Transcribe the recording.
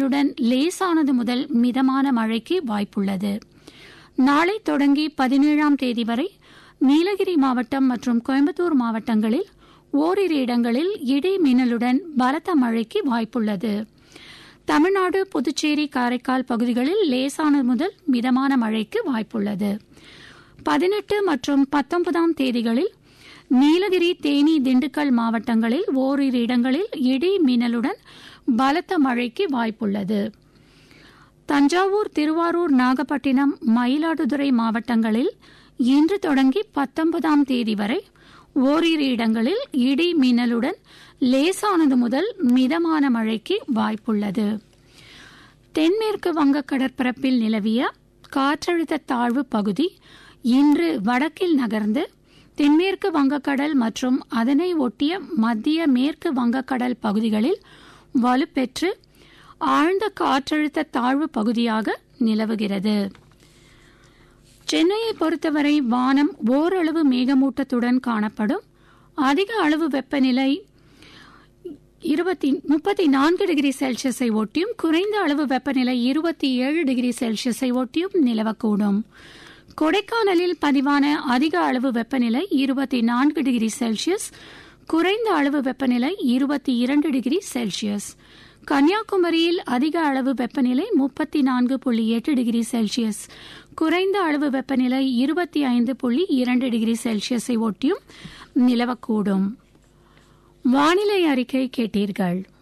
மின்னலுடன் லேசானது முதல் மிதமான மழைக்கு வாய்ப்புள்ளது நாளை தொடங்கி பதினேழாம் தேதி வரை நீலகிரி மாவட்டம் மற்றும் கோயம்புத்தூர் மாவட்டங்களில் ஓரிரு இடங்களில் இடி மின்னலுடன் பலத்த மழைக்கு வாய்ப்புள்ளது தமிழ்நாடு புதுச்சேரி காரைக்கால் பகுதிகளில் லேசானது முதல் மிதமான மழைக்கு வாய்ப்புள்ளது பதினெட்டு மற்றும் பத்தொன்பதாம் தேதிகளில் நீலகிரி தேனி திண்டுக்கல் மாவட்டங்களில் ஓரிரு இடங்களில் இடி மின்னலுடன் பலத்த மழைக்கு வாய்ப்புள்ளது தஞ்சாவூர் திருவாரூர் நாகப்பட்டினம் மயிலாடுதுறை மாவட்டங்களில் இன்று தொடங்கி பத்தொன்பதாம் தேதி வரை ஓரிரு இடங்களில் இடி மின்னலுடன் லேசானது முதல் மிதமான மழைக்கு வாய்ப்புள்ளது தென்மேற்கு வங்க கடற்பரப்பில் நிலவிய காற்றழுத்த தாழ்வு பகுதி இன்று வடக்கில் நகர்ந்து தென்மேற்கு வங்கக்கடல் மற்றும் அதனை ஒட்டிய மத்திய மேற்கு வங்கக்கடல் பகுதிகளில் வலுப்பெற்று ஆழ்ந்த காற்றழுத்த தாழ்வு பகுதியாக நிலவுகிறது சென்னையை பொறுத்தவரை வானம் ஓரளவு மேகமூட்டத்துடன் காணப்படும் அதிக அளவு வெப்பநிலை இருபத்தி முப்பத்தி நான்கு டிகிரி செல்சியஸை ஒட்டியும் குறைந்த அளவு வெப்பநிலை இருபத்தி ஏழு டிகிரி செல்சியஸை ஒட்டியும் நிலவக்கூடும் கொடைக்கானலில் பதிவான அதிக அளவு வெப்பநிலை இருபத்தி நான்கு டிகிரி செல்சியஸ் குறைந்த அளவு வெப்பநிலை இருபத்தி இரண்டு டிகிரி செல்சியஸ் கன்னியாகுமரியில் அதிக அளவு வெப்பநிலை முப்பத்தி நான்கு புள்ளி எட்டு டிகிரி செல்சியஸ் குறைந்த அளவு வெப்பநிலை இருபத்தி ஐந்து புள்ளி இரண்டு டிகிரி செல்சியஸை ஒட்டியும் நிலவக்கூடும் வானிலை அறிக்கை கேட்டீர்கள்